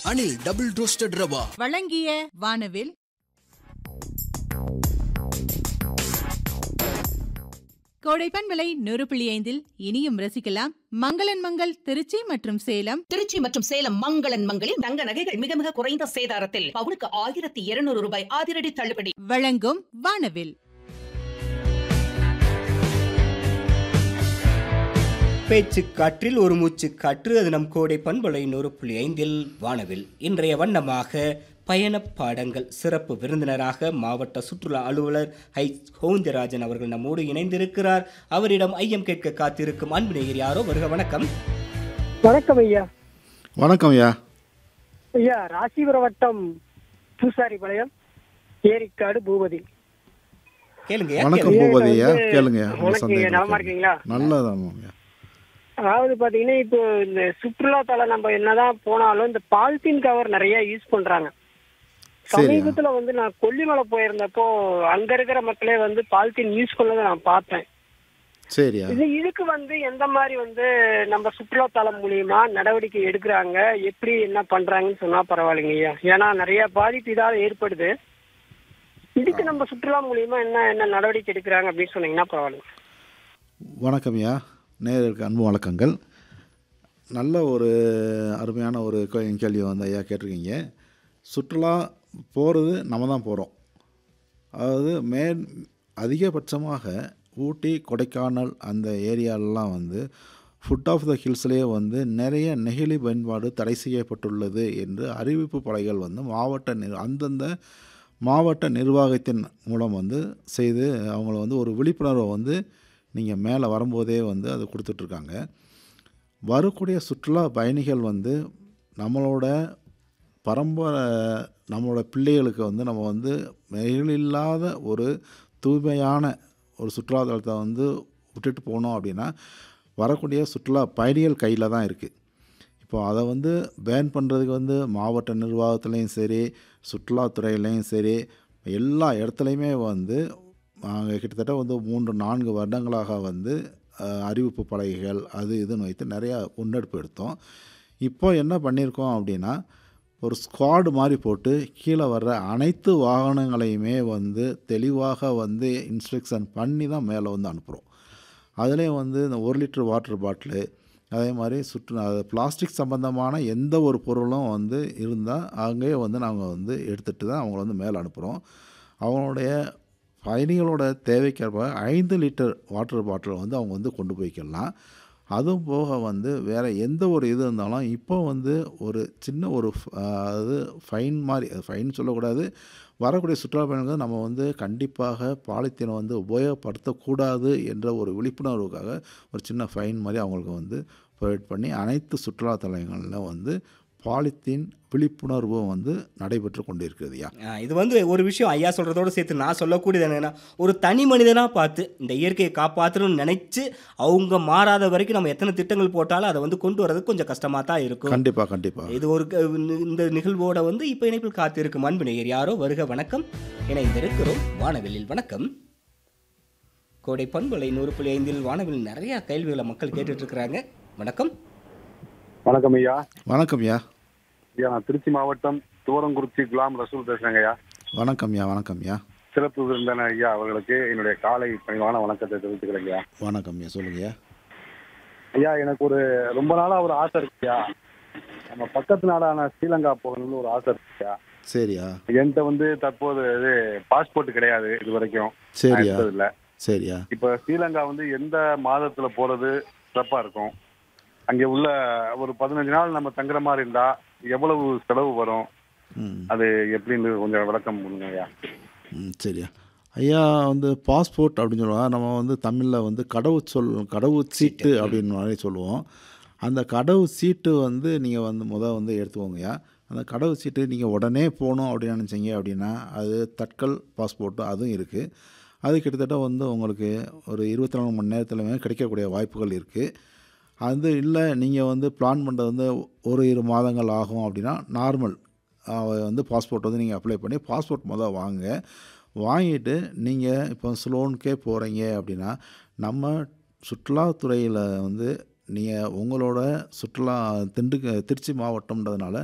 Anil double roasted rava வழங்கிய வானவில் கோடைப்பன் விலை நூறு புள்ளி ஐந்தில் இனியும் ரசிக்கலாம் மங்களன் மங்கள் திருச்சி மற்றும் சேலம் திருச்சி மற்றும் சேலம் மங்களன் மங்களில் தங்க நகைகள் மிக மிக குறைந்த சேதாரத்தில் பவுனுக்கு ஆயிரத்தி இருநூறு ரூபாய் அதிரடி தள்ளுபடி வழங்கும் வானவில் பேச்சு காற்றில் ஒரு மூச்சு காற்று அது நம் கோடை பண்பலை நூறு புள்ளி ஐந்தில் வானவில் இன்றைய வண்ணமாக பயணப் பாடங்கள் சிறப்பு விருந்தினராக மாவட்ட சுற்றுலா அலுவலர் ஹை கோவிந்தராஜன் அவர்கள் நம்மோடு இணைந்திருக்கிறார் அவரிடம் ஐயம் கேட்க காத்திருக்கும் அன்பு நேயர் யாரோ வருக வணக்கம் வணக்கம் ஐயா வணக்கம் ஐயா ஐயா ராசிபுரம் வட்டம் பூசாரிபாளையம் ஏரிக்காடு பூபதி கேளுங்க வணக்கம் கேளுங்க. பூபதி ஐயா வந்து- கேளுங்க உங்க வணக்கம் ஐயா, சந்தேகம் நலமா கேளுங்க. இருக்கீங்களா? நல்லதாம் ஐயா அதாவது பாத்தீங்கன்னா இப்போ இந்த சுற்றுலா தலம் நம்ம என்னதான் போனாலும் இந்த பாலித்தீன் கவர் நிறைய யூஸ் பண்றாங்க சரியா. சமீபத்துல வந்து நான் கொல்லிமலை போயிருந்தப்போ அங்க இருக்கிற மக்களே வந்து பாலித்தீன் யூஸ் பண்ணதை நான் பார்த்தேன் சரியா இது இதுக்கு வந்து எந்த மாதிரி வந்து நம்ம சுற்றுலா தலம் மூலியமா நடவடிக்கை எடுக்கிறாங்க எப்படி என்ன பண்றாங்கன்னு சொன்னா பரவாயில்லைங்க ஐயா ஏன்னா நிறைய பாதிப்பு இதால ஏற்படுது இதுக்கு நம்ம சுற்றுலா மூலியமா என்ன என்ன நடவடிக்கை எடுக்கிறாங்க அப்படின்னு சொன்னீங்கன்னா பரவாயில்லைங்க வணக்கம் ஐயா நேயர்களுக்கு அன்பு வணக்கங்கள் நல்ல ஒரு அருமையான ஒரு கே- கேள்வியை வந்து ஐயா கேட்டிருக்கீங்க சுற்றுலா போகிறது நம்ம தான் போகிறோம் அதாவது மே அதிகபட்சமாக ஊட்டி கொடைக்கானல் அந்த ஏரியாலெலாம் வந்து ஃபுட் ஆஃப் த ஹில்ஸ்லேயே வந்து நிறைய நெகிழி பயன்பாடு தடை செய்யப்பட்டுள்ளது என்று அறிவிப்பு பலைகள் வந்து மாவட்ட நிர் அந்தந்த மாவட்ட நிர்வாகத்தின் மூலம் வந்து செய்து அவங்கள வந்து ஒரு விழிப்புணர்வை வந்து நீங்கள் மேலே வரும்போதே வந்து அது கொடுத்துட்ருக்காங்க வரக்கூடிய சுற்றுலா பயணிகள் வந்து நம்மளோட பரம்பரை நம்மளோட பிள்ளைகளுக்கு வந்து நம்ம வந்து நெகிழில்லாத ஒரு தூய்மையான ஒரு சுற்றுலாத்தலத்தை வந்து விட்டுட்டு போனோம் அப்படின்னா வரக்கூடிய சுற்றுலா பயணிகள் கையில் தான் இருக்குது இப்போ அதை வந்து பேன் பண்ணுறதுக்கு வந்து மாவட்ட நிர்வாகத்துலேயும் சரி சுற்றுலாத்துறையிலையும் சரி எல்லா இடத்துலையுமே வந்து நாங்கள் கிட்டத்தட்ட வந்து மூன்று நான்கு வருடங்களாக வந்து அஹ், அறிவிப்பு பலகைகள் அது இதுன்னு வைத்து நிறையா முன்னெடுப்பு எடுத்தோம் இப்போ என்ன பண்ணியிருக்கோம் அப்படின்னா ஒரு ஸ்குவாடு மாதிரி போட்டு கீழே வர்ற அனைத்து வாகனங்களையுமே வந்து தெளிவாக வந்து இன்ஸ்ட்ரக்ஷன் பண்ணி தான் மேலே வந்து அனுப்புகிறோம் அதுலேயும் வந்து இந்த ஒரு லிட்டர் வாட்டர் பாட்டிலு அதே மாதிரி சுற்று அது பிளாஸ்டிக் சம்மந்தமான எந்த ஒரு பொருளும் வந்து இருந்தால் அங்கேயே வந்து நாங்கள் வந்து எடுத்துகிட்டு தான் அவங்கள வந்து மேலே அனுப்புகிறோம் அவங்களுடைய பயணிகளோட தேவைக்கேற்ப ஐந்து லிட்டர் வாட்டர் பாட்டில் வந்து அவங்க வந்து கொண்டு போய்க்கலாம் அதுவும் போக வந்து வேறு எந்த ஒரு இது இருந்தாலும் இப்போ வந்து ஒரு சின்ன ஒரு ஃப- அதாவது ஃபைன் மாதிரி ஃபைன் சொல்லக்கூடாது வரக்கூடிய சுற்றுலா பயணிகள் நம்ம வந்து கண்டிப்பாக பாலித்தீனை வந்து உபயோகப்படுத்தக்கூடாது என்ற ஒரு விழிப்புணர்வுக்காக ஒரு சின்ன ஃபைன் மாதிரி அவங்களுக்கு வந்து ப்ரொவைட் பண்ணி அனைத்து சுற்றுலா தலங்களில் வந்து பாலித்தீன் விழிப்புணர்வு வந்து நடைபெற்று கொண்டிருக்கிறதுயா ஆ, இது வந்து ஒரு விஷயம் ஐயா சொல்கிறதோடு சேர்த்து நான் சொல்லக்கூடியது என்னென்னா ஒரு தனி மனிதனாக பார்த்து இந்த இயற்கையை காப்பாற்றணும்னு நினச்சி அவங்க மாறாத வரைக்கும் நம்ம எத்தனை திட்டங்கள் போட்டாலும் அதை வந்து கொண்டு வரது கொஞ்சம் கஷ்டமாக தான் இருக்கும் கண்டிப்பாக கண்டிப்பாக இது ஒரு க- இந்த நிகழ்வோட வந்து இப்போ இணைப்பில் காத்திருக்கும் அன்பு நேயர் யாரோ வருக வணக்கம் இணைந்திருக்கிறோம் வானவெளியில் வணக்கம் கோடை பண்பலை நூறு புள்ளி ஐந்தில் வானவில் நிறைய கேள்விகளை மக்கள் கேட்டுட்டு இருக்கிறாங்க வணக்கம் வணக்கம் ஐயா வணக்கம் ஐயா ஐயா நான் திருச்சி மாவட்டம் தூரங்குறிச்சி குலாம் ரசூல் பேசுறேங்க ஐயா வணக்கம் ஐயா வணக்கம் ஐயா சிறப்பு விருந்தினர் ஐயா அவர்களுக்கு என்னுடைய காலை பணிவான வணக்கத்தை தெரிவித்துக்கிறேங்க ஐயா வணக்கம் ஐயா சொல்லுங்க ஐயா ஐயா எனக்கு ஒரு ரொம்ப நாளா ஒரு ஆசை இருக்குயா நம்ம பக்கத்து நாடான ஸ்ரீலங்கா போகணும்னு ஒரு ஆசை இருக்குயா சரியா என்கிட்ட வந்து தற்போது இது பாஸ்போர்ட் கிடையாது இது வரைக்கும் சரியா இல்ல சரியா இப்ப ஸ்ரீலங்கா வந்து எந்த மாதத்துல போறது சிறப்பா இருக்கும் அங்க உள்ள ஒரு பதினஞ்சு நாள் நம்ம தங்குற மாதிரி இருந்தா எவ்வளவு செலவு வரும் ம் அது எப்படின்னு கொஞ்சம் விளக்கம் கொடுங்க ஐயா ம் சரியா ஐயா வந்து பாஸ்போர்ட் அப்படின்னு சொல்லுவாங்க நம்ம வந்து தமிழில் வந்து கடவு சொல் கடவு சீட்டு அப்படின்னு மாதிரி சொல்லுவோம் அந்த கடவு சீட்டு வந்து நீங்கள் வந்து முத வந்து எடுத்துக்கோங்கய்யா அந்த கடவு சீட்டு நீங்கள் உடனே போகணும் அப்படின்னு நினச்சிங்க அப்படின்னா அது தட்கல் பாஸ்போர்ட்டு அதுவும் இருக்குது அது கிட்டத்தட்ட வந்து உங்களுக்கு ஒரு இருபத்தி நாலு மணி நேரத்தில் கிடைக்கக்கூடிய வாய்ப்புகள் இருக்குது அது இல்லை நீங்கள் வந்து பிளான் பண்ணுறது வந்து ஒரு இரு மாதங்கள் ஆகும் அப்படின்னா நார்மல் வந்து பாஸ்போர்ட் வந்து நீங்கள் அப்ளை பண்ணி பாஸ்போர்ட் முதல் வாங்க வாங்கிட்டு நீங்கள் இப்போ ஸ்லோனுக்கே போகிறீங்க அப்படின்னா நம்ம சுற்றுலாத்துறையில் வந்து நீங்கள் உங்களோட சுற்றுலா திண்டுக்க திருச்சி மாவட்டம்ன்றதுனால